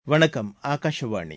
வணக்கம் ஆகாஷவாணி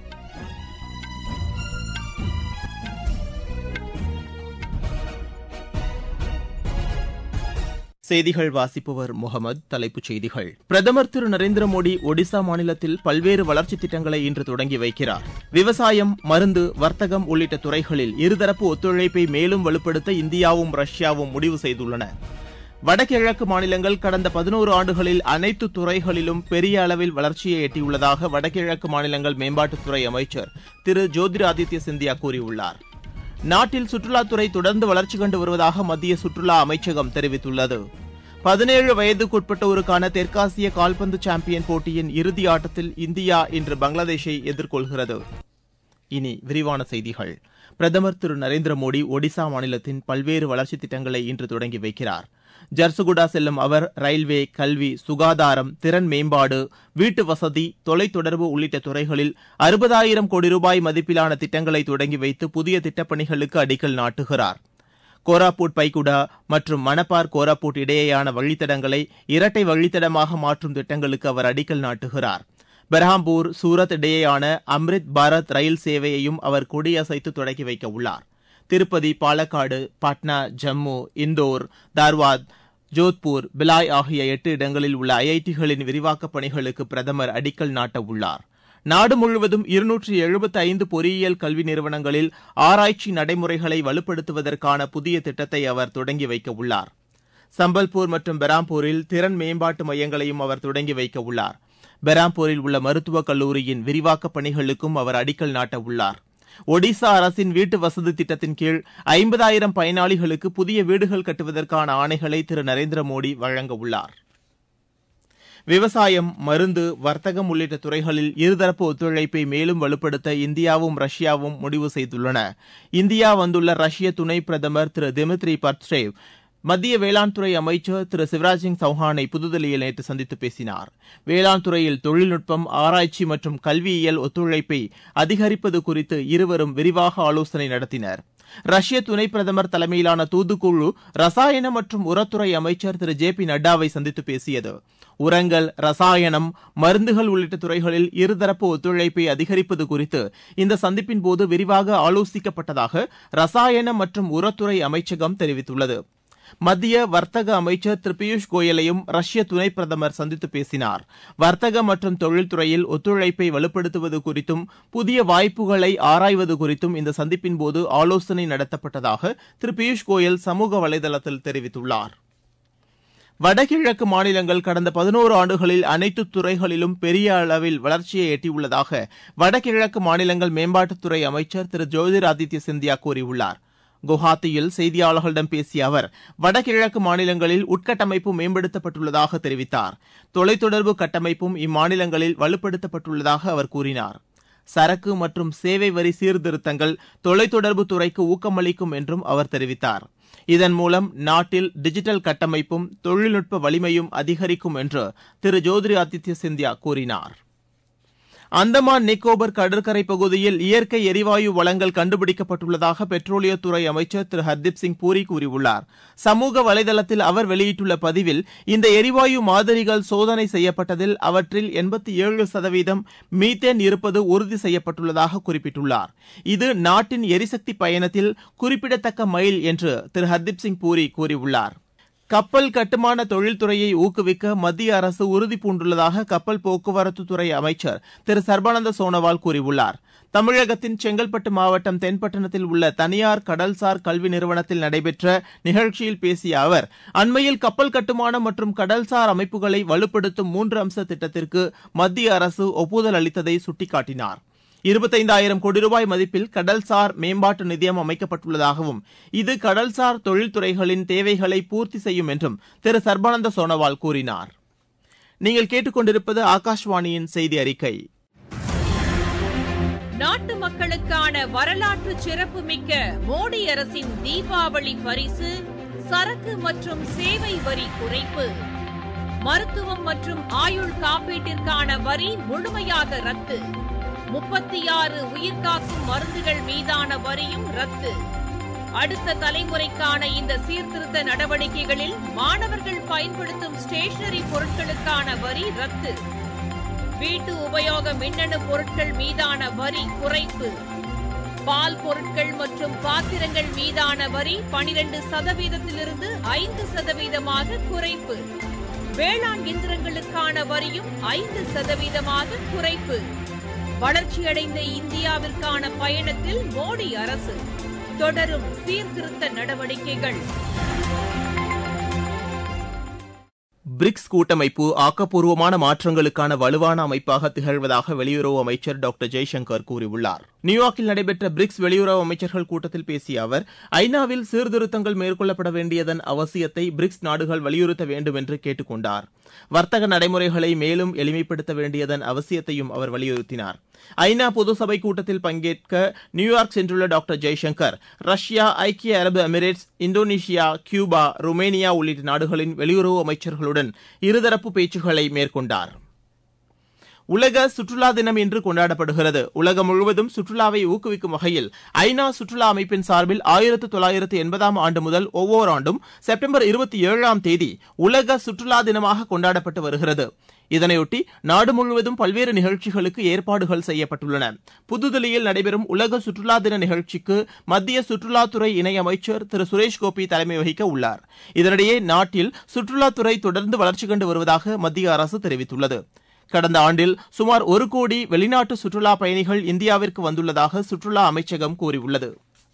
செய்திகள் வாசிப்பவர் முகமது தலைப்புச் செய்திகள் பிரதமர் திரு நரேந்திர மோடி ஒடிசா மாநிலத்தில் பல்வேறு வளர்ச்சித் திட்டங்களை இன்று தொடங்கி வைக்கிறார் விவசாயம் மருந்து வர்த்தகம் உள்ளிட்ட துறைகளில் இருதரப்பு ஒத்துழைப்பை மேலும் வலுப்படுத்த இந்தியாவும் ரஷ்யாவும் முடிவு செய்துள்ளன வடகிழக்கு மாநிலங்கள் கடந்த பதினோரு ஆண்டுகளில் அனைத்து துறைகளிலும் பெரிய அளவில் வளர்ச்சியை எட்டியுள்ளதாக வடகிழக்கு மாநிலங்கள் மேம்பாட்டுத்துறை அமைச்சர் திரு ஜோதிராதித்ய சிந்தியா கூறியுள்ளார் நாட்டில் சுற்றுலாத்துறை தொடர்ந்து வளர்ச்சி கண்டு வருவதாக மத்திய சுற்றுலா அமைச்சகம் தெரிவித்துள்ளது பதினேழு வயதுக்குட்பட்டோருக்கான தெற்காசிய கால்பந்து சாம்பியன் போட்டியின் இறுதி ஆட்டத்தில் இந்தியா இன்று பங்களாதேஷை எதிர்கொள்கிறது இனி விரிவான செய்திகள் பிரதமர் திரு நரேந்திர மோடி ஒடிசா மாநிலத்தின் பல்வேறு வளர்ச்சித் திட்டங்களை இன்று தொடங்கி வைக்கிறார் ஜர்சுகுடா செல்லும் அவர் ரயில்வே கல்வி சுகாதாரம் திறன் மேம்பாடு வீட்டு வசதி தொலைத்தொடர்பு உள்ளிட்ட துறைகளில் அறுபதாயிரம் கோடி ரூபாய் மதிப்பிலான திட்டங்களை தொடங்கி வைத்து புதிய திட்டப்பணிகளுக்கு அடிக்கல் நாட்டுகிறார் கோராபுட் பைகுடா மற்றும் மணப்பார் கோராபுட் இடையேயான வழித்தடங்களை இரட்டை வழித்தடமாக மாற்றும் திட்டங்களுக்கு அவர் அடிக்கல் நாட்டுகிறார் பெர்ஹாம்பூர் சூரத் இடையேயான அம்ரித் பாரத் ரயில் சேவையையும் அவர் கொடியசைத்து தொடங்கி வைக்க உள்ளார் திருப்பதி பாலக்காடு பாட்னா ஜம்மு இந்தோர் தார்வாத் ஜோத்பூர் பிலாய் ஆகிய எட்டு இடங்களில் உள்ள ஐஐடிகளின் விரிவாக்கப் பணிகளுக்கு பிரதமர் அடிக்கல் நாட்ட உள்ளார் நாடு முழுவதும் இருநூற்று எழுபத்தி ஐந்து பொறியியல் கல்வி நிறுவனங்களில் ஆராய்ச்சி நடைமுறைகளை வலுப்படுத்துவதற்கான புதிய திட்டத்தை அவர் தொடங்கி வைக்க உள்ளார் சம்பல்பூர் மற்றும் பெராம்பூரில் திறன் மேம்பாட்டு மையங்களையும் அவர் தொடங்கி வைக்க உள்ளார் பெராம்பூரில் உள்ள மருத்துவக் கல்லூரியின் விரிவாக்கப் பணிகளுக்கும் அவர் அடிக்கல் நாட்ட உள்ளார் ஒடிசா அரசின் வீட்டு வசதி திட்டத்தின் கீழ் ஐம்பதாயிரம் பயனாளிகளுக்கு புதிய வீடுகள் கட்டுவதற்கான ஆணைகளை திரு நரேந்திர மோடி வழங்க உள்ளார் விவசாயம் மருந்து வர்த்தகம் உள்ளிட்ட துறைகளில் இருதரப்பு ஒத்துழைப்பை மேலும் வலுப்படுத்த இந்தியாவும் ரஷ்யாவும் முடிவு செய்துள்ளன இந்தியா வந்துள்ள ரஷ்ய துணை பிரதமர் திரு திமித்ரி பட்ஸ்டேவ் மத்திய வேளாண் துறை அமைச்சர் திரு சிவராஜ் சிங் சௌஹானை புதுதில்லியில் நேற்று சந்தித்து பேசினார் வேளாண் துறையில் தொழில்நுட்பம் ஆராய்ச்சி மற்றும் கல்வியியல் ஒத்துழைப்பை அதிகரிப்பது குறித்து இருவரும் விரிவாக ஆலோசனை நடத்தினர் ரஷ்ய துணை பிரதமர் தலைமையிலான தூதுக்குழு ரசாயன மற்றும் உரத்துறை அமைச்சர் திரு ஜே பி நட்டாவை சந்தித்து பேசியது உரங்கள் ரசாயனம் மருந்துகள் உள்ளிட்ட துறைகளில் இருதரப்பு ஒத்துழைப்பை அதிகரிப்பது குறித்து இந்த சந்திப்பின் போது விரிவாக ஆலோசிக்கப்பட்டதாக ரசாயன மற்றும் உரத்துறை அமைச்சகம் தெரிவித்துள்ளது மத்திய வர்த்தக அமைச்சர் திரு பியூஷ் கோயலையும் ரஷ்ய துணை பிரதமர் சந்தித்து பேசினார் வர்த்தக மற்றும் தொழில்துறையில் ஒத்துழைப்பை வலுப்படுத்துவது குறித்தும் புதிய வாய்ப்புகளை ஆராய்வது குறித்தும் இந்த சந்திப்பின் போது ஆலோசனை நடத்தப்பட்டதாக திரு பியூஷ் கோயல் சமூக வலைதளத்தில் தெரிவித்துள்ளார் வடகிழக்கு மாநிலங்கள் கடந்த பதினோரு ஆண்டுகளில் அனைத்து துறைகளிலும் பெரிய அளவில் வளர்ச்சியை எட்டியுள்ளதாக வடகிழக்கு மாநிலங்கள் மேம்பாட்டுத்துறை அமைச்சர் திரு ஜோதிராதித்ய சிந்தியா கூறியுள்ளார் குவஹாத்தியில் செய்தியாளர்களிடம் பேசிய அவர் வடகிழக்கு மாநிலங்களில் உட்கட்டமைப்பு மேம்படுத்தப்பட்டுள்ளதாக தெரிவித்தார் தொலைத்தொடர்பு கட்டமைப்பும் இம்மாநிலங்களில் வலுப்படுத்தப்பட்டுள்ளதாக அவர் கூறினார் சரக்கு மற்றும் சேவை வரி சீர்திருத்தங்கள் தொலைத்தொடர்பு துறைக்கு ஊக்கமளிக்கும் என்றும் அவர் தெரிவித்தார் இதன் மூலம் நாட்டில் டிஜிட்டல் கட்டமைப்பும் தொழில்நுட்ப வலிமையும் அதிகரிக்கும் என்று திரு ஜோதிரி ஆதித்ய சிந்தியா கூறினார் அந்தமான் நிக்கோபர் கடற்கரை பகுதியில் இயற்கை எரிவாயு வளங்கள் கண்டுபிடிக்கப்பட்டுள்ளதாக பெட்ரோலியத்துறை அமைச்சர் திரு ஹர்தீப் சிங் பூரி கூறியுள்ளார் சமூக வலைதளத்தில் அவர் வெளியிட்டுள்ள பதிவில் இந்த எரிவாயு மாதிரிகள் சோதனை செய்யப்பட்டதில் அவற்றில் எண்பத்தி ஏழு சதவீதம் மீத்தேன் இருப்பது உறுதி செய்யப்பட்டுள்ளதாக குறிப்பிட்டுள்ளார் இது நாட்டின் எரிசக்தி பயணத்தில் குறிப்பிடத்தக்க மைல் என்று திரு ஹர்தீப் சிங் பூரி கூறியுள்ளார் கப்பல் கட்டுமான தொழில்துறையை ஊக்குவிக்க மத்திய அரசு உறுதி பூண்டுள்ளதாக கப்பல் போக்குவரத்துத்துறை அமைச்சர் திரு சர்பானந்த சோனோவால் கூறியுள்ளார் தமிழகத்தின் செங்கல்பட்டு மாவட்டம் தென்பட்டணத்தில் உள்ள தனியார் கடல்சார் கல்வி நிறுவனத்தில் நடைபெற்ற நிகழ்ச்சியில் பேசிய அவர் அண்மையில் கப்பல் கட்டுமானம் மற்றும் கடல்சார் அமைப்புகளை வலுப்படுத்தும் மூன்று அம்ச திட்டத்திற்கு மத்திய அரசு ஒப்புதல் அளித்ததை சுட்டிக்காட்டினார் இருபத்தைந்தாயிரம் கோடி ரூபாய் மதிப்பில் கடல்சார் மேம்பாட்டு நிதியம் அமைக்கப்பட்டுள்ளதாகவும் இது கடல்சார் தொழில்துறைகளின் தேவைகளை பூர்த்தி செய்யும் என்றும் திரு சர்பானந்த சோனோவால் கூறினார் நீங்கள் கேட்டுக்கொண்டிருப்பது ஆகாஷ்வாணியின் செய்தி அறிக்கை நாட்டு மக்களுக்கான வரலாற்று சிறப்புமிக்க மோடி அரசின் தீபாவளி பரிசு சரக்கு மற்றும் சேவை வரி குறைப்பு மருத்துவம் மற்றும் ஆயுள் காப்பீட்டிற்கான வரி முழுமையாக ரத்து முப்பத்தி ஆறு உயிர்காக்கும் மருந்துகள் மீதான வரியும் ரத்து அடுத்த தலைமுறைக்கான இந்த சீர்திருத்த நடவடிக்கைகளில் மாணவர்கள் பயன்படுத்தும் ஸ்டேஷனரி பொருட்களுக்கான வரி ரத்து வீட்டு உபயோக மின்னணு பொருட்கள் மீதான வரி குறைப்பு பால் பொருட்கள் மற்றும் பாத்திரங்கள் மீதான வரி பனிரெண்டு சதவீதத்திலிருந்து ஐந்து சதவீதமாக குறைப்பு வேளாண் இயந்திரங்களுக்கான வரியும் ஐந்து சதவீதமாக குறைப்பு வளர்ச்சியடைந்த இந்தியாவிற்கான பயணத்தில் மோடி அரசு தொடரும் சீர்திருத்த நடவடிக்கைகள் பிரிக்ஸ் கூட்டமைப்பு ஆக்கப்பூர்வமான மாற்றங்களுக்கான வலுவான அமைப்பாக திகழ்வதாக வெளியுறவு அமைச்சர் டாக்டர் ஜெய்சங்கர் கூறியுள்ளார் நியூயார்க்கில் நடைபெற்ற பிரிக்ஸ் வெளியுறவு அமைச்சர்கள் கூட்டத்தில் பேசிய அவர் ஐநாவில் சீர்திருத்தங்கள் மேற்கொள்ளப்பட வேண்டியதன் அவசியத்தை பிரிக்ஸ் நாடுகள் வலியுறுத்த வேண்டும் என்று கேட்டுக் கொண்டார் வர்த்தக நடைமுறைகளை மேலும் எளிமைப்படுத்த வேண்டியதன் அவசியத்தையும் அவர் வலியுறுத்தினார் ஐநா பொதுசபை கூட்டத்தில் பங்கேற்க நியூயார்க் சென்றுள்ள டாக்டர் ஜெய்சங்கர் ரஷ்யா ஐக்கிய அரபு எமிரேட்ஸ் இந்தோனேஷியா கியூபா ருமேனியா உள்ளிட்ட நாடுகளின் வெளியுறவு அமைச்சர்களுடன் இருதரப்பு பேச்சுக்களை மேற்கொண்டார் உலக சுற்றுலா தினம் இன்று கொண்டாடப்படுகிறது உலகம் முழுவதும் சுற்றுலாவை ஊக்குவிக்கும் வகையில் ஐநா சுற்றுலா அமைப்பின் சார்பில் ஆயிரத்து தொள்ளாயிரத்து எண்பதாம் ஆண்டு முதல் ஒவ்வொரு ஆண்டும் செப்டம்பர் இருபத்தி ஏழாம் தேதி உலக சுற்றுலா தினமாக கொண்டாடப்பட்டு வருகிறது இதனையொட்டி நாடு முழுவதும் பல்வேறு நிகழ்ச்சிகளுக்கு ஏற்பாடுகள் செய்யப்பட்டுள்ளன புதுதில்லியில் நடைபெறும் உலக சுற்றுலா தின நிகழ்ச்சிக்கு மத்திய சுற்றுலாத்துறை இணையமைச்சர் திரு சுரேஷ் கோபி தலைமை வகிக்க உள்ளார் இதனிடையே நாட்டில் சுற்றுலாத்துறை தொடர்ந்து வளர்ச்சி கண்டு வருவதாக மத்திய அரசு தெரிவித்துள்ளது கடந்த ஆண்டில் சுமார் ஒரு கோடி வெளிநாட்டு சுற்றுலா பயணிகள் இந்தியாவிற்கு வந்துள்ளதாக சுற்றுலா அமைச்சகம் கூறியுள்ளது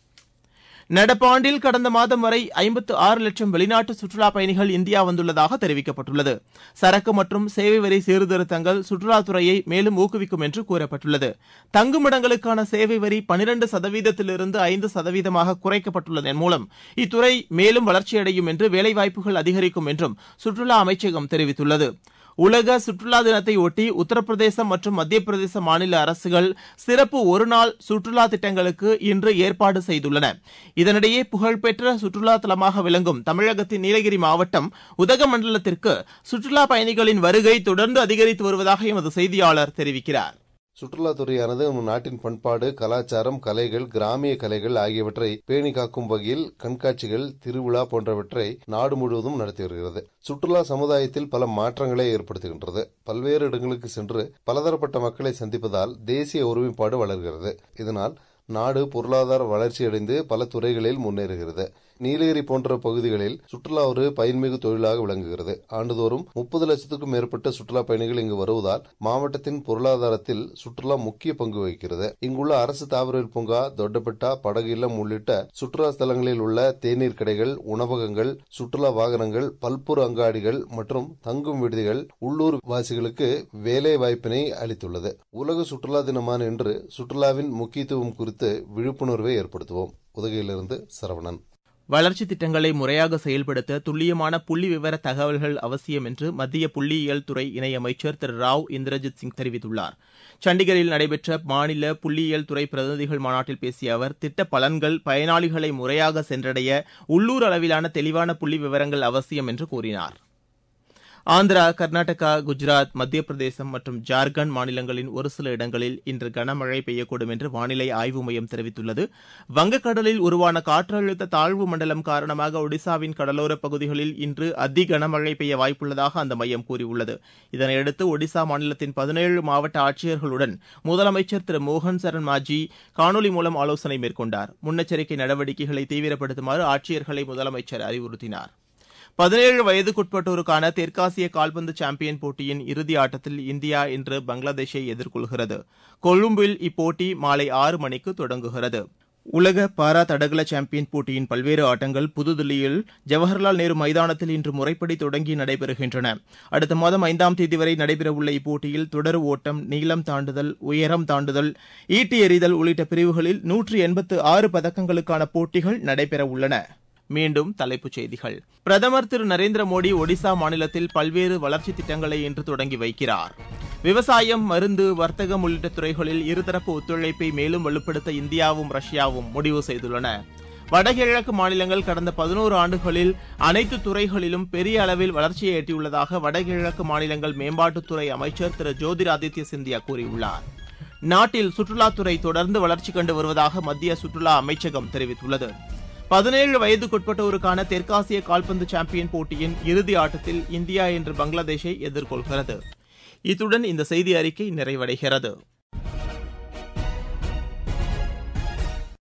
நடப்பாண்டில் கடந்த மாதம் வரை ஐம்பத்து ஆறு லட்சம் வெளிநாட்டு சுற்றுலா பயணிகள் இந்தியா வந்துள்ளதாக தெரிவிக்கப்பட்டுள்ளது சரக்கு மற்றும் சேவை வரி சீர்திருத்தங்கள் சுற்றுலாத்துறையை மேலும் ஊக்குவிக்கும் என்று கூறப்பட்டுள்ளது தங்குமிடங்களுக்கான சேவை வரி பனிரண்டு சதவீதத்திலிருந்து ஐந்து சதவீதமாக குறைக்கப்பட்டுள்ளதன் மூலம் இத்துறை மேலும் வளர்ச்சியடையும் என்று வேலைவாய்ப்புகள் அதிகரிக்கும் என்றும் சுற்றுலா அமைச்சகம் தெரிவித்துள்ளது உலக சுற்றுலா தினத்தை ஒட்டி உத்தரப்பிரதேசம் மற்றும் மத்திய பிரதேச மாநில அரசுகள் சிறப்பு ஒருநாள் சுற்றுலா திட்டங்களுக்கு இன்று ஏற்பாடு செய்துள்ளன இதனிடையே புகழ்பெற்ற சுற்றுலா தலமாக விளங்கும் தமிழகத்தின் நீலகிரி மாவட்டம் உதகமண்டலத்திற்கு சுற்றுலா பயணிகளின் வருகை தொடர்ந்து அதிகரித்து வருவதாக எமது செய்தியாளர் தெரிவிக்கிறார் சுற்றுலாத்துறையானது நம் நாட்டின் பண்பாடு கலாச்சாரம் கலைகள் கிராமிய கலைகள் ஆகியவற்றை பேணி காக்கும் வகையில் கண்காட்சிகள் திருவிழா போன்றவற்றை நாடு முழுவதும் நடத்தி வருகிறது சுற்றுலா சமுதாயத்தில் பல மாற்றங்களை ஏற்படுத்துகின்றது பல்வேறு இடங்களுக்கு சென்று பலதரப்பட்ட மக்களை சந்திப்பதால் தேசிய ஒருமைப்பாடு வளர்கிறது இதனால் நாடு பொருளாதார வளர்ச்சியடைந்து பல துறைகளில் முன்னேறுகிறது நீலகிரி போன்ற பகுதிகளில் சுற்றுலா ஒரு பயன்மிகு தொழிலாக விளங்குகிறது ஆண்டுதோறும் முப்பது லட்சத்துக்கும் மேற்பட்ட சுற்றுலா பயணிகள் இங்கு வருவதால் மாவட்டத்தின் பொருளாதாரத்தில் சுற்றுலா முக்கிய பங்கு வகிக்கிறது இங்குள்ள அரசு தாவரவியல் பூங்கா தொட்டபெட்டா படகு இல்லம் உள்ளிட்ட சுற்றுலா ஸ்தலங்களில் உள்ள தேநீர் கடைகள் உணவகங்கள் சுற்றுலா வாகனங்கள் பல்பொரு அங்காடிகள் மற்றும் தங்கும் விடுதிகள் உள்ளூர் வாசிகளுக்கு வேலை வாய்ப்பினை அளித்துள்ளது உலக சுற்றுலா தினமான இன்று சுற்றுலாவின் முக்கியத்துவம் குறித்து விழிப்புணர்வை ஏற்படுத்துவோம் உதகையிலிருந்து சரவணன் வளர்ச்சி திட்டங்களை முறையாக செயல்படுத்த துல்லியமான புள்ளி விவர தகவல்கள் அவசியம் என்று மத்திய புள்ளியியல் துறை இணையமைச்சர் திரு ராவ் இந்திரஜித் சிங் தெரிவித்துள்ளார் சண்டிகரில் நடைபெற்ற மாநில புள்ளியியல் துறை பிரதிநிதிகள் மாநாட்டில் பேசிய அவர் திட்ட பலன்கள் பயனாளிகளை முறையாக சென்றடைய உள்ளூர் அளவிலான தெளிவான புள்ளி விவரங்கள் அவசியம் என்று கூறினார் ஆந்திரா கர்நாடகா குஜராத் மத்திய பிரதேசம் மற்றும் ஜார்க்கண்ட் மாநிலங்களின் ஒரு சில இடங்களில் இன்று கனமழை பெய்யக்கூடும் என்று வானிலை ஆய்வு மையம் தெரிவித்துள்ளது வங்கக்கடலில் உருவான காற்றழுத்த தாழ்வு மண்டலம் காரணமாக ஒடிசாவின் கடலோரப் பகுதிகளில் இன்று அதி கனமழை பெய்ய வாய்ப்புள்ளதாக அந்த மையம் கூறியுள்ளது இதனையடுத்து ஒடிசா மாநிலத்தின் பதினேழு மாவட்ட ஆட்சியர்களுடன் முதலமைச்சர் திரு மோகன் சரண் மாஜி காணொலி மூலம் ஆலோசனை மேற்கொண்டார் முன்னெச்சரிக்கை நடவடிக்கைகளை தீவிரப்படுத்துமாறு ஆட்சியர்களை முதலமைச்சர் அறிவுறுத்தினார் பதினேழு வயதுக்குட்பட்டோருக்கான தெற்காசிய கால்பந்து சாம்பியன் போட்டியின் இறுதி ஆட்டத்தில் இந்தியா இன்று பங்களாதேஷை எதிர்கொள்கிறது கொழும்பில் இப்போட்டி மாலை ஆறு மணிக்கு தொடங்குகிறது உலக பாரா தடகள சாம்பியன் போட்டியின் பல்வேறு ஆட்டங்கள் புதுதில்லியில் ஜவஹர்லால் நேரு மைதானத்தில் இன்று முறைப்படி தொடங்கி நடைபெறுகின்றன அடுத்த மாதம் ஐந்தாம் தேதி வரை நடைபெறவுள்ள இப்போட்டியில் தொடர் ஓட்டம் நீளம் தாண்டுதல் உயரம் தாண்டுதல் ஈட்டி எறிதல் உள்ளிட்ட பிரிவுகளில் நூற்று எண்பத்து ஆறு பதக்கங்களுக்கான போட்டிகள் நடைபெறவுள்ளன மீண்டும் தலைப்புச் செய்திகள் பிரதமர் திரு நரேந்திர மோடி ஒடிசா மாநிலத்தில் பல்வேறு வளர்ச்சித் திட்டங்களை இன்று தொடங்கி வைக்கிறார் விவசாயம் மருந்து வர்த்தகம் உள்ளிட்ட துறைகளில் இருதரப்பு ஒத்துழைப்பை மேலும் வலுப்படுத்த இந்தியாவும் ரஷ்யாவும் முடிவு செய்துள்ளன வடகிழக்கு மாநிலங்கள் கடந்த பதினோரு ஆண்டுகளில் அனைத்து துறைகளிலும் பெரிய அளவில் வளர்ச்சியை எட்டியுள்ளதாக வடகிழக்கு மாநிலங்கள் மேம்பாட்டுத்துறை அமைச்சர் திரு ஜோதிராதித்ய சிந்தியா கூறியுள்ளார் நாட்டில் சுற்றுலாத்துறை தொடர்ந்து வளர்ச்சி கண்டு வருவதாக மத்திய சுற்றுலா அமைச்சகம் தெரிவித்துள்ளது பதினேழு வயதுக்குட்பட்டோருக்கான தெற்காசிய கால்பந்து சாம்பியன் போட்டியின் இறுதி ஆட்டத்தில் இந்தியா இன்று பங்களாதேஷை எதிர்கொள்கிறது இத்துடன் இந்த செய்தி அறிக்கை நிறைவடைகிறது